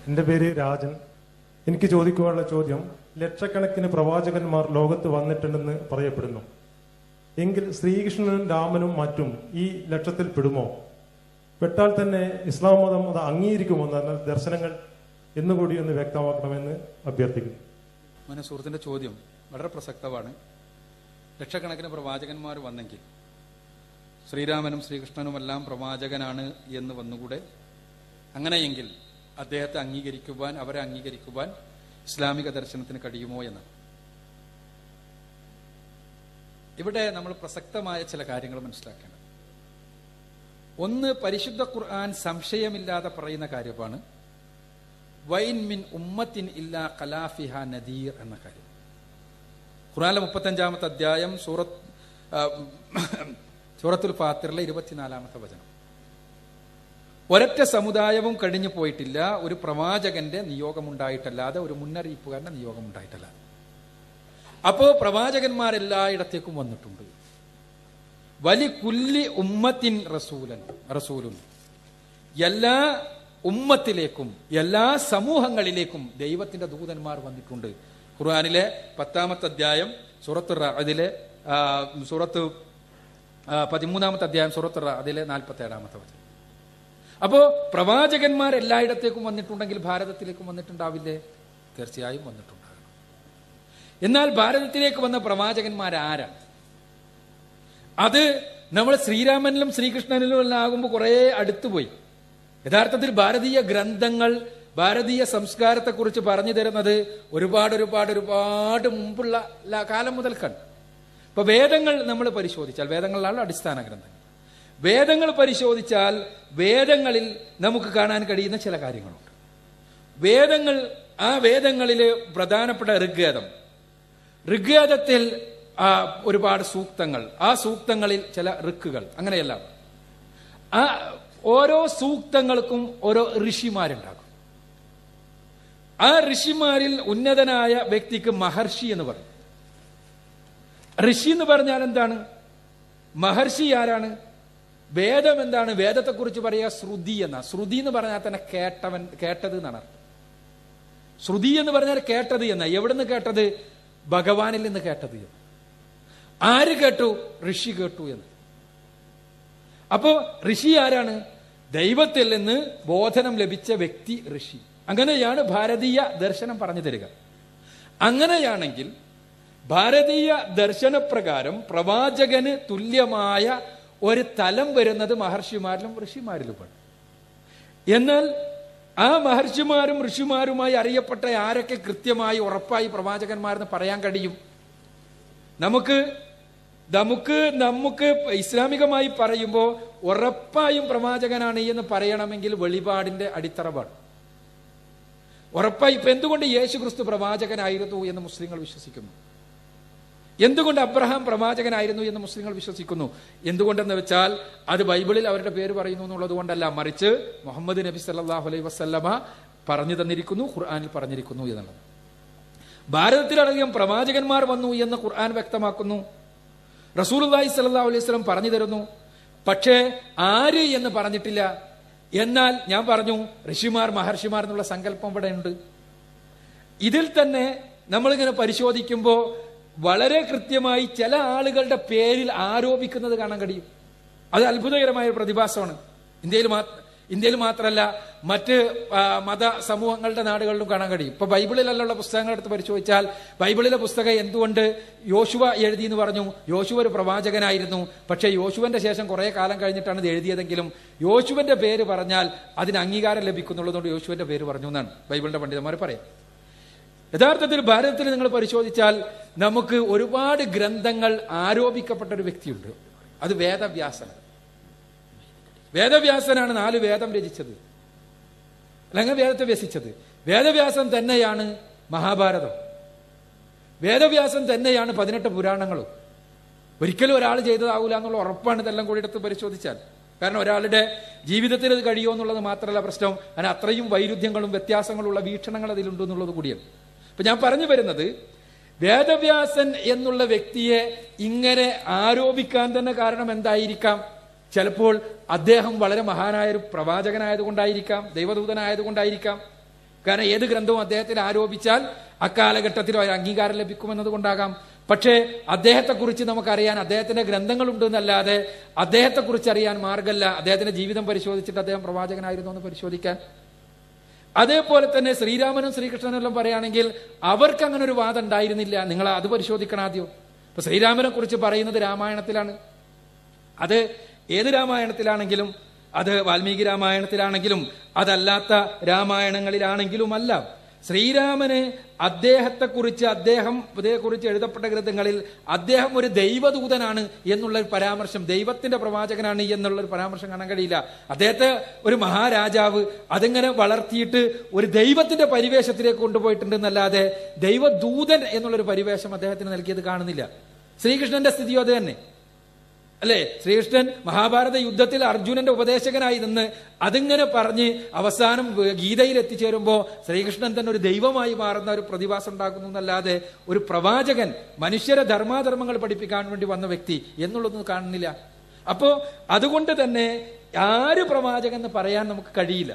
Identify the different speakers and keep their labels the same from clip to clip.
Speaker 1: എൻ്റെ പേര് രാജൻ എനിക്ക് ചോദിക്കുവാനുള്ള ചോദ്യം ലക്ഷക്കണക്കിന് പ്രവാചകന്മാർ ലോകത്ത് വന്നിട്ടുണ്ടെന്ന് പറയപ്പെടുന്നു എങ്കിൽ ശ്രീകൃഷ്ണനും രാമനും മറ്റും ഈ ലക്ഷത്തിൽ പെടുമോ പെട്ടാൽ തന്നെ ഇസ്ലാം മതം അത് അംഗീകരിക്കുമോ എന്നാൽ ദർശനങ്ങൾ എന്നുകൂടി ഒന്ന് വ്യക്തമാക്കണമെന്ന് അഭ്യർത്ഥിക്കുന്നു
Speaker 2: മോനെ സുഹൃത്തിന്റെ ചോദ്യം വളരെ പ്രസക്തമാണ് ലക്ഷക്കണക്കിന് പ്രവാചകന്മാർ വന്നെങ്കിൽ ശ്രീരാമനും ശ്രീകൃഷ്ണനുമെല്ലാം പ്രവാചകനാണ് എന്ന് വന്നുകൂടെ അങ്ങനെയെങ്കിൽ അദ്ദേഹത്തെ അംഗീകരിക്കുവാൻ അവരെ അംഗീകരിക്കുവാൻ ഇസ്ലാമിക ദർശനത്തിന് കഴിയുമോ എന്ന് ഇവിടെ നമ്മൾ പ്രസക്തമായ ചില കാര്യങ്ങൾ മനസ്സിലാക്കേണ്ടത് ഒന്ന് പരിശുദ്ധ ഖുർആൻ സംശയമില്ലാതെ പറയുന്ന കാര്യമാണ് വൈൻ മിൻ ഉമ്മത്തിൻ ഇല്ല കലാഫിഹ നദീർ എന്ന കാര്യം ഖുറാനിലെ മുപ്പത്തഞ്ചാമത്തെ അധ്യായം സൂറത്ത് ആ, സൂറത്തുൽ ഫാത്തിറിലെ ഇരുപത്തിനാലാമത്തെ വചനം ഒരൊറ്റ സമുദായവും കഴിഞ്ഞു പോയിട്ടില്ല ഒരു പ്രവാചകന്റെ നിയോഗമുണ്ടായിട്ടല്ലാതെ ഒരു മുന്നറിയിപ്പുകാരന്റെ നിയോഗമുണ്ടായിട്ടല്ലാതെ അപ്പോ പ്രവാചകന്മാരെല്ലായിടത്തേക്കും വന്നിട്ടുണ്ട് വലി കുല്ലി ഉമ്മത്തിൻ റസൂലൻ റസൂലും എല്ലാ ഉമ്മത്തിലേക്കും എല്ലാ സമൂഹങ്ങളിലേക്കും ദൈവത്തിന്റെ ദൂതന്മാർ വന്നിട്ടുണ്ട് ഖുർആനിലെ പത്താമത്തെ അധ്യായം സൂറത്ത് അതിലെ സൂറത്ത് ആ, പതിമൂന്നാമത്തെ അധ്യായം സൂറത്ത് അതിലെ നാൽപ്പത്തി ഏഴാമത്തെ വചനം അപ്പോ പ്രവാചകന്മാർ എല്ലായിടത്തേക്കും വന്നിട്ടുണ്ടെങ്കിൽ ഭാരതത്തിലേക്കും വന്നിട്ടുണ്ടാവില്ലേ തീർച്ചയായും വന്നിട്ടുണ്ടാകണം എന്നാൽ ഭാരതത്തിലേക്ക് വന്ന പ്രവാചകന്മാർ ആരാണ് അത് നമ്മൾ ശ്രീരാമനിലും ശ്രീകൃഷ്ണനിലും എല്ലാം ആകുമ്പോൾ കുറെ അടുത്തുപോയി യഥാർത്ഥത്തിൽ ഭാരതീയ ഗ്രന്ഥങ്ങൾ ഭാരതീയ സംസ്കാരത്തെക്കുറിച്ച് പറഞ്ഞു തരുന്നത് ഒരുപാട് ഒരുപാട് ഒരുപാട് മുമ്പുള്ള ല- കാലം മുതൽക്കാണ് ഇപ്പൊ വേദങ്ങൾ നമ്മൾ പരിശോധിച്ചാൽ വേദങ്ങളിലാണ് അടിസ്ഥാന ഗ്രന്ഥങ്ങൾ വേദങ്ങൾ പരിശോധിച്ചാൽ വേദങ്ങളിൽ നമുക്ക് കാണാൻ കഴിയുന്ന ചില കാര്യങ്ങളുണ്ട് വേദങ്ങൾ ആ വേദങ്ങളിൽ പ്രധാനപ്പെട്ട ഋഗ്വേദം ഋഗ്വേദത്തിൽ ആ, ഒരുപാട് സൂക്തങ്ങൾ ആ സൂക്തങ്ങളിൽ ചില ഋക്കുകൾ അങ്ങനെയെല്ലാം ആ ഓരോ സൂക്തങ്ങൾക്കും ഓരോ ഋഷിമാരുണ്ടാകും ആ ഋഷിമാരിൽ ഉന്നതനായ വ്യക്തിക്ക് മഹർഷി എന്ന് പറയും ഋഷി എന്ന് പറഞ്ഞാൽ എന്താണ് മഹർഷി ആരാണ് വേദം എന്താണ് വേദത്തെക്കുറിച്ച് പറയുക ശ്രുതി എന്ന ശ്രുതി എന്ന് പറഞ്ഞാൽ തന്നെ കേട്ടവൻ കേട്ടത് എന്നാണ് അർത്ഥം ശ്രുതി എന്ന് പറഞ്ഞാൽ കേട്ടത് എന്ന എവിടുന്ന് കേട്ടത് ഭഗവാനിൽ നിന്ന് കേട്ടത് എന്ന് ആര് കേട്ടു ഋഷി കേട്ടു എന്ന് അപ്പോ ഋഷി ആരാണ് ദൈവത്തിൽ നിന്ന് ബോധനം ലഭിച്ച വ്യക്തി ഋഷി അങ്ങനെയാണ് ഭാരതീയ ദർശനം പറഞ്ഞു തരിക അങ്ങനെയാണെങ്കിൽ ഭാരതീയ ദർശനപ്രകാരം പ്രവാചകന് തുല്യമായ ഒരു തലം വരുന്നത് മഹർഷിമാരിലും ഋഷിമാരിലുമാണ് എന്നാൽ ആ മഹർഷിമാരും ഋഷിമാരുമായി അറിയപ്പെട്ട ആരൊക്കെ കൃത്യമായി ഉറപ്പായി പ്രവാചകന്മാരെന്ന് പറയാൻ കഴിയും നമുക്ക് നമുക്ക് നമുക്ക് ഇസ്ലാമികമായി പറയുമ്പോൾ ഉറപ്പായും പ്രവാചകനാണ് എന്ന് പറയണമെങ്കിൽ വെളിപാടിന്റെ അടിത്തറവാണ് ഉറപ്പായി ഇപ്പൊ എന്തുകൊണ്ട് യേശു ക്രിസ്തു പ്രവാചകനായിരുന്നു എന്ന് മുസ്ലിങ്ങൾ വിശ്വസിക്കുന്നു എന്തുകൊണ്ട് അബ്രഹാം പ്രവാചകനായിരുന്നു എന്ന് മുസ്ലിങ്ങൾ വിശ്വസിക്കുന്നു എന്തുകൊണ്ടെന്ന് വെച്ചാൽ അത് ബൈബിളിൽ അവരുടെ പേര് പറയുന്നു എന്നുള്ളത് കൊണ്ടല്ല മറിച്ച് മുഹമ്മദ് നബി സല്ലല്ലാഹു അലൈഹി വസല്ലമ പറഞ്ഞു തന്നിരിക്കുന്നു ഖുർആനിൽ പറഞ്ഞിരിക്കുന്നു എന്നുള്ളത് ഭാരതത്തിലടക്കം പ്രവാചകന്മാർ വന്നു എന്ന് ഖുർആൻ വ്യക്തമാക്കുന്നു റസൂലുള്ളാഹി സ്വല്ലല്ലാഹു അലൈഹി വസല്ലം പറഞ്ഞു തരുന്നു പക്ഷേ ആര് എന്ന് പറഞ്ഞിട്ടില്ല എന്നാൽ ഞാൻ പറഞ്ഞു ഋഷിമാർ മഹർഷിമാർ എന്നുള്ള സങ്കല്പം ഇവിടെ ഉണ്ട് ഇതിൽ തന്നെ നമ്മളിങ്ങനെ പരിശോധിക്കുമ്പോൾ വളരെ കൃത്യമായി ചില ആളുകളുടെ പേരിൽ ആരോപിക്കുന്നത് കാണാൻ കഴിയും അത് അത്ഭുതകരമായ ഒരു പ്രതിഭാസമാണ് ഇന്ത്യയിൽ മാത്ര ഇന്ത്യയിൽ മാത്രമല്ല മറ്റ് ആ, മത സമൂഹങ്ങളുടെ നാടുകളിലും കാണാൻ കഴിയും ഇപ്പൊ ബൈബിളിലുള്ള പുസ്തകങ്ങൾ എടുത്ത് പരിശോധിച്ചാൽ ബൈബിളിലെ പുസ്തകം എന്തുകൊണ്ട് യോശുവ എഴുതി എന്ന് പറഞ്ഞു യോശുവ ഒരു പ്രവാചകനായിരുന്നു പക്ഷേ യോശുവന്റെ ശേഷം കുറെ കാലം കഴിഞ്ഞിട്ടാണ് ഇത് എഴുതിയതെങ്കിലും യോശുവന്റെ പേര് പറഞ്ഞാൽ അതിന് അംഗീകാരം ലഭിക്കുന്നുള്ളതുകൊണ്ട് യോശുവന്റെ പേര് പറഞ്ഞു എന്നാണ് ബൈബിളിന്റെ പണ്ഡിതന്മാർ പറയാം യഥാർത്ഥത്തിൽ ഭാരതത്തിൽ നിങ്ങൾ പരിശോധിച്ചാൽ നമുക്ക് ഒരുപാട് ഗ്രന്ഥങ്ങൾ ആരോപിക്കപ്പെട്ട ഒരു വ്യക്തിയുണ്ട് അത് വേദവ്യാസനാണ് വേദവ്യാസനാണ് നാല് വേദം രചിച്ചത് അല്ലെങ്കിൽ വേദത്തെ വ്യസിച്ചത് വേദവ്യാസം തന്നെയാണ് മഹാഭാരതം വേദവ്യാസം തന്നെയാണ് പതിനെട്ട് പുരാണങ്ങളും ഒരിക്കലും ഒരാൾ ചെയ്തതാവില്ല എന്നുള്ള ഉറപ്പാണ് ഇതെല്ലാം കൂടി എടുത്ത് പരിശോധിച്ചാൽ കാരണം ഒരാളുടെ ജീവിതത്തിൽ അത് കഴിയുമോ എന്നുള്ളത് മാത്രമല്ല പ്രശ്നം അതിന് അത്രയും വൈരുദ്ധ്യങ്ങളും വ്യത്യാസങ്ങളുള്ള വീക്ഷണങ്ങൾ അതിലുണ്ട് എന്നുള്ളത് കൂടിയാണ് അപ്പൊ ഞാൻ പറഞ്ഞു വരുന്നത് വേദവ്യാസൻ എന്നുള്ള വ്യക്തിയെ ഇങ്ങനെ ആരോപിക്കാൻ തന്നെ കാരണം എന്തായിരിക്കാം ചിലപ്പോൾ അദ്ദേഹം വളരെ മഹാനായ ഒരു പ്രവാചകനായതുകൊണ്ടായിരിക്കാം ദൈവദൂതനായതുകൊണ്ടായിരിക്കാം കാരണം ഏത് ഗ്രന്ഥവും അദ്ദേഹത്തിന് ആരോപിച്ചാൽ അക്കാലഘട്ടത്തിൽ ഒരു അംഗീകാരം ലഭിക്കുമെന്നത് കൊണ്ടാകാം പക്ഷേ അദ്ദേഹത്തെക്കുറിച്ച് നമുക്കറിയാൻ അദ്ദേഹത്തിന്റെ ഗ്രന്ഥങ്ങളുണ്ട് എന്നല്ലാതെ അദ്ദേഹത്തെക്കുറിച്ച് അറിയാൻ മാർഗമല്ല അദ്ദേഹത്തിന്റെ ജീവിതം പരിശോധിച്ചിട്ട് അദ്ദേഹം പ്രവാചകനായിരുന്നു എന്ന് പരിശോധിക്കാൻ അതേപോലെ തന്നെ ശ്രീരാമനും ശ്രീകൃഷ്ണനും എല്ലാം പറയുകയാണെങ്കിൽ അവർക്ക് അങ്ങനെ ഒരു വാദം ഉണ്ടായിരുന്നില്ല നിങ്ങൾ അത് പരിശോധിക്കണം ആദ്യം ഇപ്പൊ ശ്രീരാമനെ കുറിച്ച് പറയുന്നത് രാമായണത്തിലാണ് അത് ഏത് രാമായണത്തിലാണെങ്കിലും അത് വാൽമീകി രാമായണത്തിലാണെങ്കിലും അതല്ലാത്ത രാമായണങ്ങളിലാണെങ്കിലും അല്ല ശ്രീരാമന് അദ്ദേഹത്തെക്കുറിച്ച് അദ്ദേഹം കുറിച്ച് എഴുതപ്പെട്ട ഗ്രന്ഥങ്ങളിൽ അദ്ദേഹം ഒരു ദൈവദൂതനാണ് എന്നുള്ള ഒരു പരാമർശം ദൈവത്തിന്റെ പ്രവാചകനാണ് എന്നുള്ള ഒരു പരാമർശം കാണാൻ കഴിയില്ല അദ്ദേഹത്തെ ഒരു മഹാരാജാവ് അതിങ്ങനെ വളർത്തിയിട്ട് ഒരു ദൈവത്തിന്റെ പരിവേഷത്തിലേക്ക് കൊണ്ടുപോയിട്ടുണ്ട് എന്നല്ലാതെ ദൈവദൂതൻ എന്നുള്ളൊരു പരിവേഷം അദ്ദേഹത്തിന് നൽകിയത് കാണുന്നില്ല ശ്രീകൃഷ്ണന്റെ സ്ഥിതിയോ അത് തന്നെ അല്ലേ ശ്രീകൃഷ്ണൻ മഹാഭാരത യുദ്ധത്തിൽ അർജുനന്റെ ഉപദേശകനായി നിന്ന് അതിങ്ങനെ പറഞ്ഞ് അവസാനം ഗീതയിൽ എത്തിച്ചേരുമ്പോൾ ശ്രീകൃഷ്ണൻ തന്നെ ഒരു ദൈവമായി മാറുന്ന ഒരു പ്രതിഭാസം ഉണ്ടാക്കുന്നു എന്നല്ലാതെ ഒരു പ്രവാചകൻ മനുഷ്യരെ ധർമാധർമ്മങ്ങൾ പഠിപ്പിക്കാൻ വേണ്ടി വന്ന വ്യക്തി എന്നുള്ളതൊന്നും കാണുന്നില്ല അപ്പോ അതുകൊണ്ട് തന്നെ ആര് പ്രവാചകൻ എന്ന് പറയാൻ നമുക്ക് കഴിയില്ല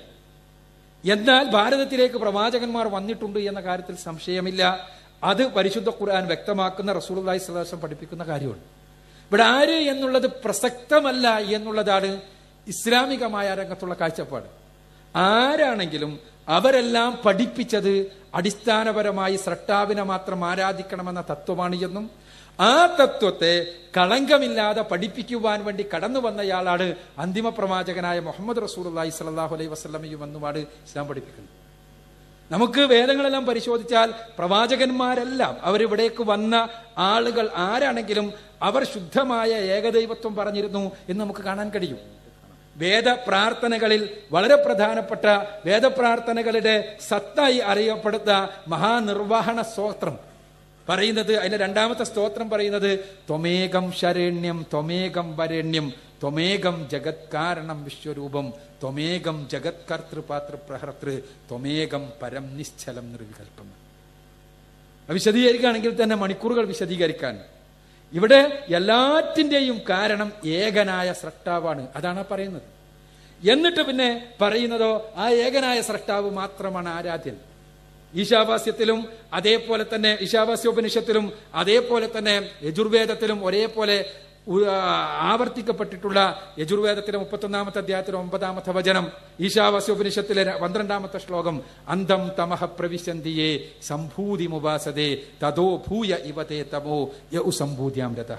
Speaker 2: എന്നാൽ ഭാരതത്തിലേക്ക് പ്രവാചകന്മാർ വന്നിട്ടുണ്ട് എന്ന കാര്യത്തിൽ സംശയമില്ല അത് പരിശുദ്ധ ഖുർആൻ വ്യക്തമാക്കുന്ന റസൂൽ അള്ളഹി സ്വലാസം പഠിപ്പിക്കുന്ന കാര്യമാണ് ഇവിടെ ആര് എന്നുള്ളത് പ്രസക്തമല്ല എന്നുള്ളതാണ് ഇസ്ലാമികമായ രംഗത്തുള്ള കാഴ്ചപ്പാട് ആരാണെങ്കിലും അവരെല്ലാം പഠിപ്പിച്ചത് അടിസ്ഥാനപരമായി സ്രട്ടാവിനെ മാത്രം ആരാധിക്കണമെന്ന തത്വമാണ് എന്നും ആ തത്വത്തെ കളങ്കമില്ലാതെ പഠിപ്പിക്കുവാൻ വേണ്ടി കടന്നു വന്നയാളാണ് അന്തിമ പ്രവാചകനായ മുഹമ്മദ് റസൂൽ അള്ളഹി സ്വല്ലാഹു അലൈഹി വസ്ലമയും എന്നുമാണ് ഇസ്ലാം പഠിപ്പിക്കുന്നത് നമുക്ക് വേദങ്ങളെല്ലാം പരിശോധിച്ചാൽ പ്രവാചകന്മാരെല്ലാം അവരിവിടേക്ക് വന്ന ആളുകൾ ആരാണെങ്കിലും അവർ ശുദ്ധമായ ഏകദൈവത്വം പറഞ്ഞിരുന്നു എന്ന് നമുക്ക് കാണാൻ കഴിയും വേദ പ്രാർത്ഥനകളിൽ വളരെ പ്രധാനപ്പെട്ട വേദപ്രാർത്ഥനകളുടെ സത്തായി അറിയപ്പെടുന്ന മഹാനിർവഹണ സ്തോത്രം പറയുന്നത് അതിന്റെ രണ്ടാമത്തെ സ്തോത്രം പറയുന്നത് ത്വമേകം ശരണ്യം ത്വമേകം വരണ്യം ത്വമേകം ജഗത് കാരണം വിശ്വരൂപം ത്വമേകം ജഗത് കർത്തൃപാതൃ പ്രഹർത്തൃ ത്വമേകം പരം നിശ്ചലം നിർവികൽപ്പം വിശദീകരിക്കുകയാണെങ്കിൽ തന്നെ മണിക്കൂറുകൾ വിശദീകരിക്കാൻ ഇവിടെ എല്ലാറ്റിന്റെയും കാരണം ഏകനായ സ്രഷ്ടാവാണ് അതാണ് പറയുന്നത് എന്നിട്ട് പിന്നെ പറയുന്നതോ ആ ഏകനായ സ്രഷ്ടാവ് മാത്രമാണ് ആരാധ്യൻ ഈശാവാസ്യത്തിലും അതേപോലെ തന്നെ ഈശാവാസ്യോപനിഷത്തിലും അതേപോലെ തന്നെ യജുർവേദത്തിലും ഒരേപോലെ ആവർത്തിക്കപ്പെട്ടിട്ടുള്ള യജുർവേദത്തിലെ മുപ്പത്തൊന്നാമത്തെ അധ്യായത്തിലെ ഒമ്പതാമത്തെ വചനം ഈശാവാസ്യോപനിഷത്തിലെ പന്ത്രണ്ടാമത്തെ ശ്ലോകം അന്തം തമഹ പ്രവിശന്തിയെ സംഭൂതി മുപാസതേ തതോ ഭൂയ ഇവതേ തമോ യു സംഭൂതിയാം രഥ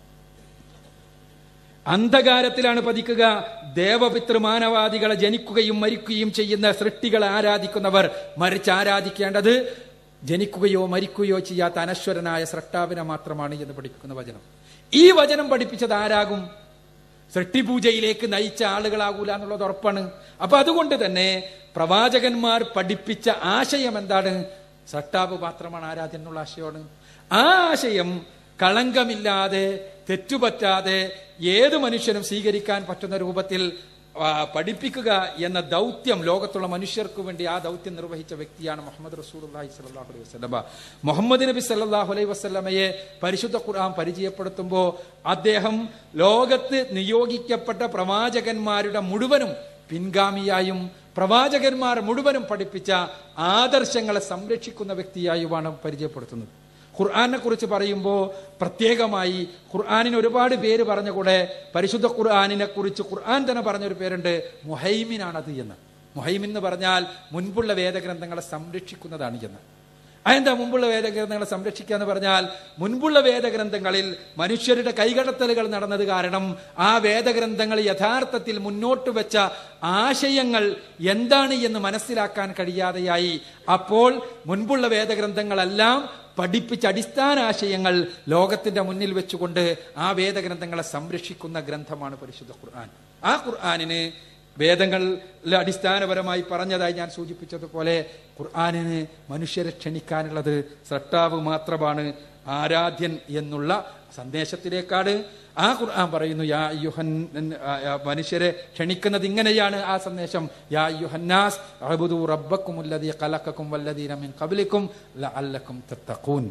Speaker 2: അന്ധകാരത്തിലാണ് പതിക്കുക ദേവപിതൃമാനവാദികളെ ജനിക്കുകയും മരിക്കുകയും ചെയ്യുന്ന സൃഷ്ടികളെ ആരാധിക്കുന്നവർ മരിച്ച് ആരാധിക്കേണ്ടത് ജനിക്കുകയോ മരിക്കുകയോ ചെയ്യാത്ത അനശ്വരനായ സൃഷ്ടാവിനെ മാത്രമാണ് എന്ന് പഠിപ്പിക്കുന്ന വചനം ഈ വചനം പഠിപ്പിച്ചത് ആരാകും സൃഷ്ടിപൂജയിലേക്ക് നയിച്ച ആളുകളാകൂല എന്നുള്ളത് ഉറപ്പാണ് അപ്പൊ അതുകൊണ്ട് തന്നെ പ്രവാചകന്മാർ പഠിപ്പിച്ച ആശയം എന്താണ് സട്ടാവ് മാത്രമാണ് ആരാധ്യൻ എന്നുള്ള ആശയമാണ് ആ ആശയം കളങ്കമില്ലാതെ തെറ്റുപറ്റാതെ ഏത് മനുഷ്യനും സ്വീകരിക്കാൻ പറ്റുന്ന രൂപത്തിൽ പഠിപ്പിക്കുക എന്ന ദൗത്യം ലോകത്തുള്ള മനുഷ്യർക്ക് വേണ്ടി ആ ദൗത്യം നിർവഹിച്ച വ്യക്തിയാണ് മുഹമ്മദ് റസൂലി സലാഹു അലൈഹി വസ്ലമ മുഹമ്മദ് നബി സല്ലാഹു അലൈഹി വസ്ലമയെ പരിശുദ്ധ ഖുർആൻ പരിചയപ്പെടുത്തുമ്പോൾ അദ്ദേഹം ലോകത്ത് നിയോഗിക്കപ്പെട്ട പ്രവാചകന്മാരുടെ മുഴുവനും പിൻഗാമിയായും പ്രവാചകന്മാർ മുഴുവനും പഠിപ്പിച്ച ആദർശങ്ങളെ സംരക്ഷിക്കുന്ന വ്യക്തിയായുമാണ് പരിചയപ്പെടുത്തുന്നത് ഖുർആാനെ കുറിച്ച് പറയുമ്പോൾ പ്രത്യേകമായി ഖുർആാനിന് ഒരുപാട് പേര് പറഞ്ഞ കൂടെ പരിശുദ്ധ ഖുർആാനിനെ കുറിച്ച് ഖുർആൻ തന്നെ പറഞ്ഞൊരു പേരുണ്ട് മുഹൈമിനാണത് എന്ന് മുഹൈമിൻ എന്ന് പറഞ്ഞാൽ മുൻപുള്ള വേദഗ്രന്ഥങ്ങളെ സംരക്ഷിക്കുന്നതാണ് എന്ന് അതെന്താ മുമ്പുള്ള വേദഗ്രന്ഥങ്ങളെ സംരക്ഷിക്കുക എന്ന് പറഞ്ഞാൽ മുൻപുള്ള വേദഗ്രന്ഥങ്ങളിൽ മനുഷ്യരുടെ കൈകടത്തലുകൾ നടന്നത് കാരണം ആ വേദഗ്രന്ഥങ്ങൾ യഥാർത്ഥത്തിൽ മുന്നോട്ട് വെച്ച ആശയങ്ങൾ എന്താണ് എന്ന് മനസ്സിലാക്കാൻ കഴിയാതെയായി അപ്പോൾ മുൻപുള്ള വേദഗ്രന്ഥങ്ങളെല്ലാം പഠിപ്പിച്ച അടിസ്ഥാന ആശയങ്ങൾ ലോകത്തിന്റെ മുന്നിൽ വെച്ചുകൊണ്ട് ആ വേദഗ്രന്ഥങ്ങളെ സംരക്ഷിക്കുന്ന ഗ്രന്ഥമാണ് പരിശുദ്ധ ഖുർആൻ ആ ഖുർആാനിന് വേദങ്ങളിൽ അടിസ്ഥാനപരമായി പറഞ്ഞതായി ഞാൻ സൂചിപ്പിച്ചതുപോലെ ഖുർആാനിന് മനുഷ്യരെ ക്ഷണിക്കാനുള്ളത് സൃഷ്ടാവ് മാത്രമാണ് ആരാധ്യൻ എന്നുള്ള സന്ദേശത്തിലേക്കാണ് ആ ഖുർആൻ പറയുന്നു യാ യുഹൻ മനുഷ്യരെ ക്ഷണിക്കുന്നത് ഇങ്ങനെയാണ് ആ സന്ദേശം യാ യുഹന്നാസ് അഹബുദു റബ്ബക്കും ഉല്ലദീ ഖലഖക്കും വല്ലദീന മിൻ ഖബ്ലിക്കും ലഅല്ലക്കും തത്തഖൂൻ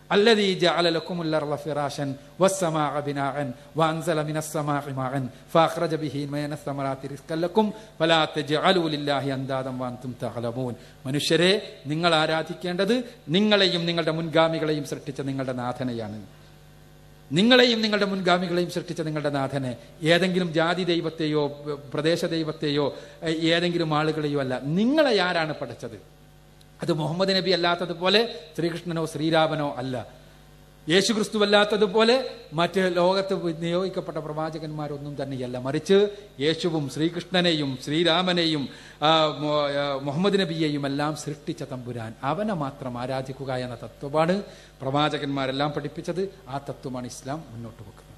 Speaker 2: الذي جعل لكم الأرض فراشا والسماء بناء وأنزل من السماء ماء فأخرج به من الثمرات رزقا لكم فلا تجعلوا لله أندادا وأنتم تعلمون മനുഷ്യരെ നിങ്ങൾ ആരാധിക്കേണ്ടത് നിങ്ങളെയും നിങ്ങളുടെ മുൻഗാമികളെയും സൃഷ്ടിച്ച നിങ്ങളുടെ നാഥനെയാണ് നിങ്ങളെയും നിങ്ങളുടെ മുൻഗാമികളെയും സൃഷ്ടിച്ച നിങ്ങളുടെ നാഥനെ ഏതെങ്കിലും ജാതി ദൈവത്തെയോ പ്രദേശ ദൈവത്തെയോ ഏ, ഏതെങ്കിലും ആളുകളെയോ അല്ല നിങ്ങളെ ആരാണ് പഠിച്ചത് അത് മുഹമ്മദ് നബി അല്ലാത്തതുപോലെ ശ്രീകൃഷ്ണനോ ശ്രീരാമനോ അല്ല യേശു ക്രിസ്തു അല്ലാത്തതുപോലെ മറ്റ് ലോകത്ത് നിയോഗിക്കപ്പെട്ട പ്രവാചകന്മാരൊന്നും തന്നെയല്ല മറിച്ച് യേശുവും ശ്രീകൃഷ്ണനെയും ശ്രീരാമനെയും ആ, മൊ- ആ, മുഹമ്മദ് നബിയെയും എല്ലാം സൃഷ്ടിച്ച തമ്പുരാൻ അവനെ മാത്രം ആരാധിക്കുക എന്ന തത്വമാണ് പ്രവാചകന്മാരെല്ലാം പഠിപ്പിച്ചത് ആ തത്വമാണ് ഇസ്ലാം മുന്നോട്ട് വെക്കുന്നത്